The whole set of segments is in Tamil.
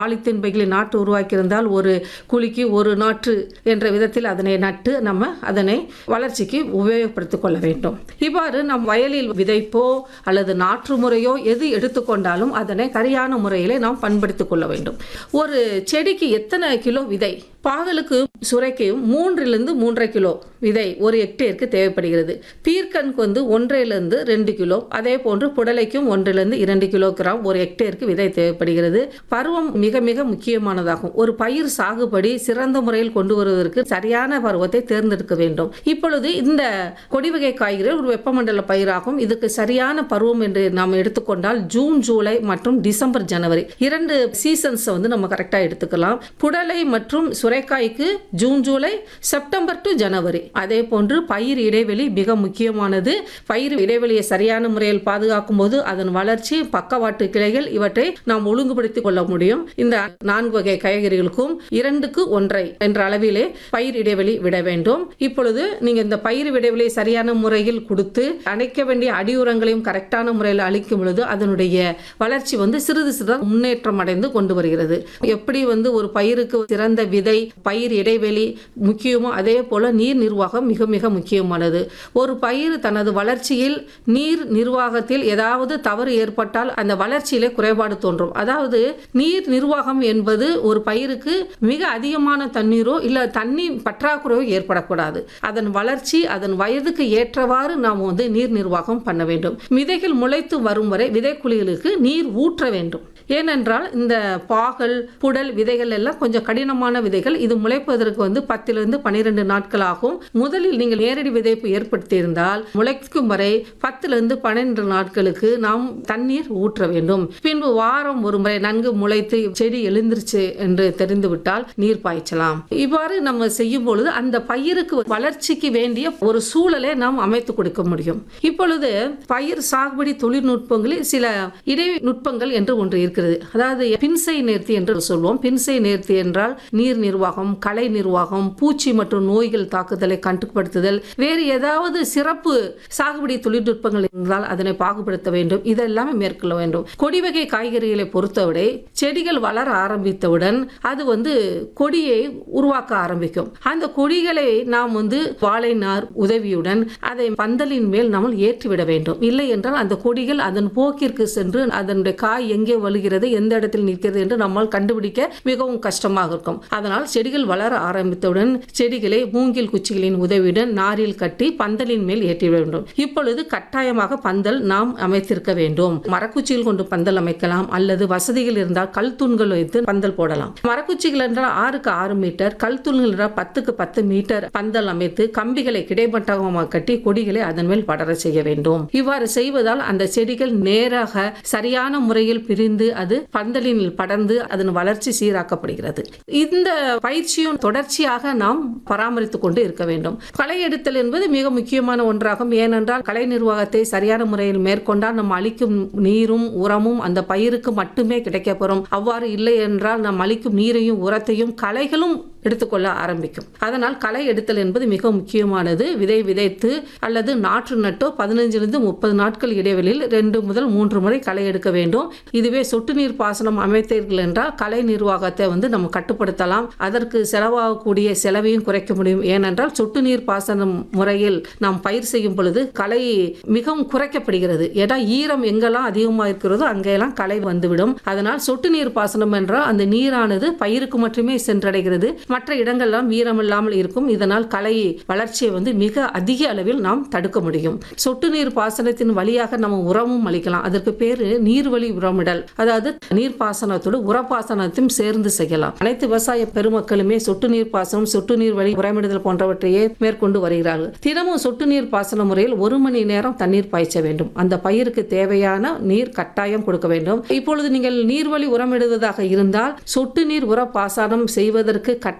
பாலித்தீன் பைகளில் நாற்று உருவாக்கியிருந்தால் ஒரு குழிக்கு ஒரு நாற்று என்ற விதத்தில் அதனை நட்டு நம்ம அதனை வளர்ச்சிக்கு உபயோகப்படுத்திக் கொள்ள வேண்டும் இவ்வாறு நம் வயலில் விதைப்போ அல்லது நாற்று முறையோ எது எடுத்துக்கொண்டாலும் அதனை சரியான முறையிலே நாம் பயன்படுத்திக் கொள்ள வேண்டும் ஒரு செடிக்கு எத்தனை கிலோ விதை பாகலுக்கு சுரைக்கையும் மூன்றிலிருந்து மூன்றரை கிலோ விதை ஒரு ஹெக்டேருக்கு தேவைப்படுகிறது பீர்க்கனுக்கு வந்து ஒன்றிலிருந்து ரெண்டு கிலோ அதே போன்று புடலைக்கும் ஒன்றிலிருந்து இரண்டு கிலோகிராம் ஒரு ஹெக்டேருக்கு விதை தேவைப்படுகிறது பருவம் மிக மிக முக்கியமானதாகும் ஒரு பயிர் சாகுபடி சிறந்த முறையில் கொண்டு வருவதற்கு சரியான பருவத்தை தேர்ந்தெடுக்க வேண்டும் இப்பொழுது இந்த கொடி வகை காய்கறிகள் ஒரு வெப்பமண்டல பயிராகும் இதுக்கு சரியான பருவம் என்று நாம் எடுத்துக்கொண்டால் ஜூன் ஜூலை மற்றும் டிசம்பர் ஜனவரி இரண்டு சீசன்ஸை வந்து நம்ம கரெக்டாக எடுத்துக்கலாம் புடலை மற்றும் சுரைக்காய்க்கு June July September to January அதே போன்று பயிர் இடைவெளி மிக முக்கியமானது பயிர் இடைவெளியை சரியான முறையில் பாதுகாக்கும் போது அதன் வளர்ச்சி பக்கவாட்டு கிளைகள் இவற்றை நாம் ஒழுங்குபடுத்திக் கொள்ள முடியும் இந்த நான்கு வகை காய்கறிகளுக்கும் இரண்டுக்கு ஒன்றை என்ற அளவிலே பயிர் இடைவெளி விட வேண்டும் இப்பொழுது நீங்க இந்த பயிர் இடைவெளி சரியான முறையில் கொடுத்து அணைக்க வேண்டிய அடியுரங்களையும் கரெக்டான முறையில் அளிக்கும் பொழுது அதனுடைய வளர்ச்சி வந்து சிறிது சிறிதாக முன்னேற்றம் அடைந்து கொண்டு வருகிறது எப்படி வந்து ஒரு பயிருக்கு சிறந்த விதை பயிர் இடைவெளி முக்கியமோ அதே போல நீர் நிர்வாகம் மிக மிக முக்கியமானது ஒரு பயிர் தனது வளர்ச்சியில் நீர் நிர்வாகத்தில் ஏதாவது தவறு ஏற்பட்டால் அந்த வளர்ச்சியிலே குறைபாடு தோன்றும் அதாவது நீர் நிர்வாகம் என்பது ஒரு பயிருக்கு மிக அதிகமான தண்ணீரோ இல்ல தண்ணீர் பற்றாக்குறையோ ஏற்படக்கூடாது அதன் வளர்ச்சி அதன் வயதுக்கு ஏற்றவாறு நாம் வந்து நீர் நிர்வாகம் பண்ண வேண்டும் விதைகள் முளைத்து வரும் வரை விதைக்குழிகளுக்கு நீர் ஊற்ற வேண்டும் ஏனென்றால் இந்த பாகல் புடல் விதைகள் எல்லாம் கொஞ்சம் கடினமான விதைகள் இது முளைப்பதற்கு வந்து பத்திலிருந்து பன்னிரெண்டு நாட்கள் ஆகும் முதலில் நீங்கள் நேரடி விதைப்பு ஏற்படுத்தியிருந்தால் முளைக்கும் வரை பத்திலிருந்து பன்னிரெண்டு நாட்களுக்கு நாம் தண்ணீர் ஊற்ற வேண்டும் பின்பு வாரம் ஒரு முறை நன்கு முளைத்து செடி எழுந்திருச்சு என்று தெரிந்துவிட்டால் நீர் பாய்ச்சலாம் இவ்வாறு நம்ம செய்யும் பொழுது அந்த பயிருக்கு வளர்ச்சிக்கு வேண்டிய ஒரு சூழலை நாம் அமைத்து கொடுக்க முடியும் இப்பொழுது பயிர் சாகுபடி தொழில்நுட்பங்களில் சில இடைநுட்பங்கள் என்று ஒன்று இருக்கிறது அதாவது பின்சை நேர்த்தி என்று சொல்வோம் பின்சை நேர்த்தி என்றால் நீர் நிர்வாகம் கலை நிர்வாகம் பூச்சி மற்றும் நோய்கள் தாக்குதலை கட்டுப்படுத்துதல் வேறு ஏதாவது சிறப்பு சாகுபடி தொழில்நுட்பங்கள் இருந்தால் அதனை பாகுபடுத்த வேண்டும் இதெல்லாமே மேற்கொள்ள வேண்டும் கொடி வகை காய்கறிகளை பொறுத்தவரை செடிகள் வளர ஆரம்பித்தவுடன் அது வந்து கொடியை உருவாக்க ஆரம்பிக்கும் அந்த கொடிகளை நாம் வந்து வாழை நார் உதவியுடன் அதை பந்தலின் மேல் நாம் ஏற்றிவிட வேண்டும் இல்லை என்றால் அந்த கொடிகள் அதன் போக்கிற்கு சென்று அதனுடைய காய் எங்கே வழுகிறது எந்த இடத்தில் நிற்கிறது என்று நம்மால் கண்டுபிடிக்க மிகவும் கஷ்டமாக இருக்கும் அதனால் செடிகள் வளர ஆரம்பித்தவுடன் செடிகளை மூங்கில் குச்சிகளின் உதவியுடன் நாரில் கட்டி பந்தலின் மேல் ஏற்றிவிட வேண்டும் இப்பொழுது கட்டாயமாக பந்தல் நாம் அமைத்திருக்க வேண்டும் மரக்குச்சிகள் கொண்டு பந்தல் அமைக்கலாம் அல்லது வசதிகள் இருந்தால் கல் தூண்கள் வைத்து பந்தல் போடலாம் மரக்குச்சிகள் என்றால் ஆறுக்கு ஆறு மீட்டர் கல் தூண்கள் என்றால் பத்துக்கு பத்து மீட்டர் பந்தல் அமைத்து கம்பிகளை கிடைமட்டமாக கட்டி கொடிகளை அதன் மேல் படர செய்ய வேண்டும் இவ்வாறு செய்வதால் அந்த செடிகள் நேராக சரியான முறையில் பிரிந்து அது பந்தலில் படர்ந்து அதன் வளர்ச்சி சீராக்கப்படுகிறது இந்த பயிற்சியும் தொடர்ச்சியாக நாம் பராமரித்துக் கொண்டு இருக்க வேண்டும் களை எடுத்தல் என்பது மிக முக்கியமான ஒன்றாகும் ஏனென்றால் கலை நிர்வாகத்தை சரியான முறையில் மேற்கொண்டால் நம்ம அளிக்கும் நீரும் உரமும் அந்த பயிருக்கு மட்டுமே கிடைக்கப்பெறும் அவ்வாறு இல்லை என்றால் நாம் அளிக்கும் நீரையும் உரத்தையும் களைகளும் எடுத்துக்கொள்ள ஆரம்பிக்கும் அதனால் களை எடுத்தல் என்பது மிக முக்கியமானது விதை விதைத்து அல்லது நாற்று நட்டோ பதினைஞ்சிலிருந்து முப்பது நாட்கள் இடைவெளியில் ரெண்டு முதல் மூன்று முறை களை எடுக்க வேண்டும் இதுவே சொட்டு நீர் பாசனம் அமைத்தீர்கள் என்றால் கலை நிர்வாகத்தை வந்து நம்ம கட்டுப்படுத்தலாம் அதற்கு செலவாகக்கூடிய செலவையும் குறைக்க முடியும் ஏனென்றால் சொட்டு நீர் பாசனம் முறையில் நாம் பயிர் செய்யும் பொழுது களை மிகவும் குறைக்கப்படுகிறது ஏன்னா ஈரம் எங்கெல்லாம் அதிகமாக இருக்கிறதோ அங்கெல்லாம் களை வந்துவிடும் அதனால் சொட்டு நீர் பாசனம் என்றால் அந்த நீரானது பயிருக்கு மட்டுமே சென்றடைகிறது மற்ற இடங்கள்லாம் ஈரம் இல்லாமல் இருக்கும் இதனால் களை வளர்ச்சியை வந்து மிக அதிக அளவில் நாம் தடுக்க முடியும் சொட்டு நீர் பாசனத்தின் வழியாக நம்ம உரமும் அளிக்கலாம் அதற்கு பேரு நீர்வழி உரமிடல் அதாவது நீர் பாசனத்தோடு உரப்பாசனத்தையும் சேர்ந்து செய்யலாம் அனைத்து விவசாய பெருமக்களுமே சொட்டு நீர் பாசனம் சொட்டு நீர் வழி உரமிடுதல் போன்றவற்றையே மேற்கொண்டு வருகிறார்கள் தினமும் சொட்டு நீர் பாசன முறையில் ஒரு மணி நேரம் தண்ணீர் பாய்ச்ச வேண்டும் அந்த பயிருக்கு தேவையான நீர் கட்டாயம் கொடுக்க வேண்டும் இப்பொழுது நீங்கள் நீர்வழி உரமிடுவதாக இருந்தால் சொட்டு நீர் உர பாசனம் செய்வதற்கு கட்டாயம்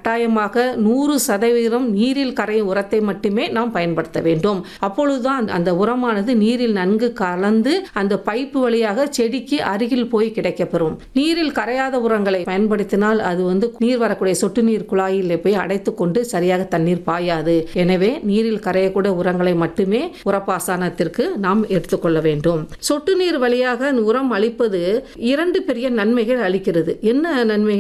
கட்டாயமாக நூறு சதவீதம் நீரில் கரையும் உரத்தை மட்டுமே நாம் பயன்படுத்த வேண்டும் அப்பொழுதுதான் அந்த உரமானது நீரில் நன்கு கலந்து அந்த பைப்பு வழியாக செடிக்கு அருகில் போய் கிடைக்கப்பெறும் நீரில் கரையாத உரங்களை பயன்படுத்தினால் அது வந்து நீர் வரக்கூடிய சொட்டு நீர் குழாயில் போய் அடைத்து கொண்டு சரியாக தண்ணீர் பாயாது எனவே நீரில் கரையக்கூடிய உரங்களை மட்டுமே உரப்பாசனத்திற்கு நாம் எடுத்துக்கொள்ள வேண்டும் சொட்டு நீர் வழியாக உரம் அளிப்பது இரண்டு பெரிய நன்மைகள் அளிக்கிறது என்ன நன்மைகள்